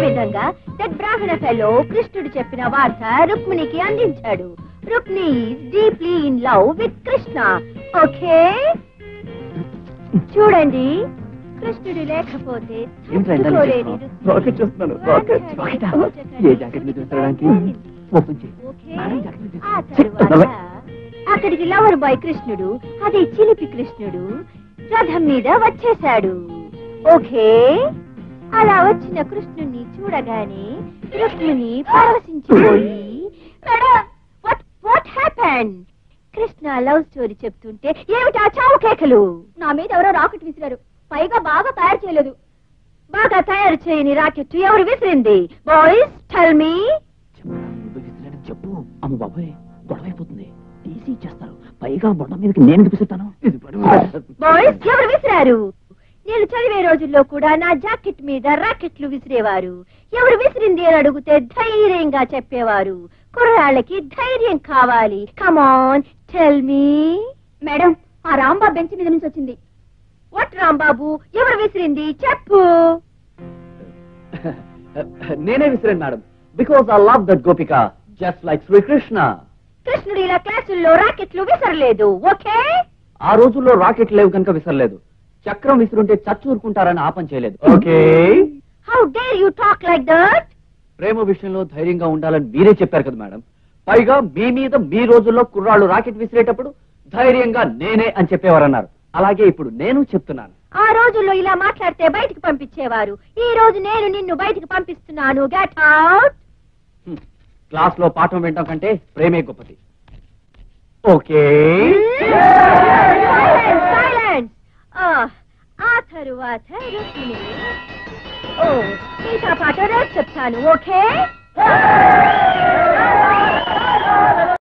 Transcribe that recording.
విధంగా దట్ బ్రాహ్మణ ఫెలో కృష్ణుడు చెప్పిన వార్త రుక్మిణికి అందించాడు Rukmini deeply in love with Krishna okay చూడండి కృష్ణుడు లేకపోతే ఏంట్రా ఇంత తట్టుకోలేని చేస్తున్నావు? రాకెట్ చేస్తున్నాను, రాకెట్. రాకెటా? ఏ జాకెట్ మీద తీసుకురావడానికి? ఓపెన్ చేయి. ఓకే మేడం, జాకెట్ మీద ఆ తీసుకురా. తరువాత నవ్వే. అక్కడికి లవర్ బాయ్ కృష్ణుడు అదే చిలిపి కృష్ణుడు రథం మీద వచ్చేశాడు ఓకే అలా వచ్చిన కృష్ణుణ్ణి చూడగానే రుక్మిణి పరవశించిపోయి what what happened Krishna love story చెప్తుంటే ఏమిటా చావు కేకలు నా మీద ఎవరో రాకెట్ విసిరారు పైగా బాగా తయారు చేయలేదు బాగా తయారు చేయని రాకెట్ ఎవరు విసిరింది బాయ్స్ టెల్ మీ చెప్పు, నువ్వు విసిరాడని చెప్పు అమ్మ బాబాయ్ గొడవ అయిపోతుంది తీసి ఇచ్చేస్తారు పైగా బొండ మీదకి నేను చూపిస్తాను బాయ్స్ ఎవరు విసిరారు నేను చదివే రోజుల్లో కూడా నా జాకెట్ మీద రాకెట్లు విసిరేవారు ఎవరు విసిరింది అని అడిగితే ధైర్యంగా చెప్పేవారు కుర్రాళ్ళకి ధైర్యం కావాలి కమాన్ టెల్ మీ మేడం ఆ రాంబాబు బెంచ్ మీద నుంచి వచ్చింది వాట్ రాంబాబు ఎవరు విసిరింది చెప్పు నేనే విసిరాను madam because I love that Gopika just like Srikrishna కృష్ణుడు ఇలా క్లాసుల్లో రాకెట్లు విసరలేదు ఓకే ఆ రోజుల్లో రాకెట్ లేవు కనుక విసరలేదు చక్రం విసురుంటే చచ్చూరుకుంటారని ఆపం చేయలేదు okay how dare you talk like that ప్రేమ విషయంలో ధైర్యంగా ఉండాలని మీరే చెప్పారు కదా మేడం పైగా మీ మీద మీ రోజుల్లో కుర్రాళ్ళు రాకెట్ విసిరేటప్పుడు ధైర్యంగా నేనే అని చెప్పేవారన్నారు అలాగే ఇప్పుడు నేను చెప్తున్నాను ఆ రోజుల్లో ఇలా మాట్లాడితే బయటికి పంపించేవారు ఈ రోజు నేను నిన్ను బయటికి పంపిస్తున్నాను గెట్ అవుట్ క్లాస్ లో పాఠం వినడం కంటే ప్రేమే గొప్పది ఓకే సైలెన్స్ ఆ తరువాత రుక్మిణి ఓ మిగతా పాట రేపు చెప్తాను ఓకే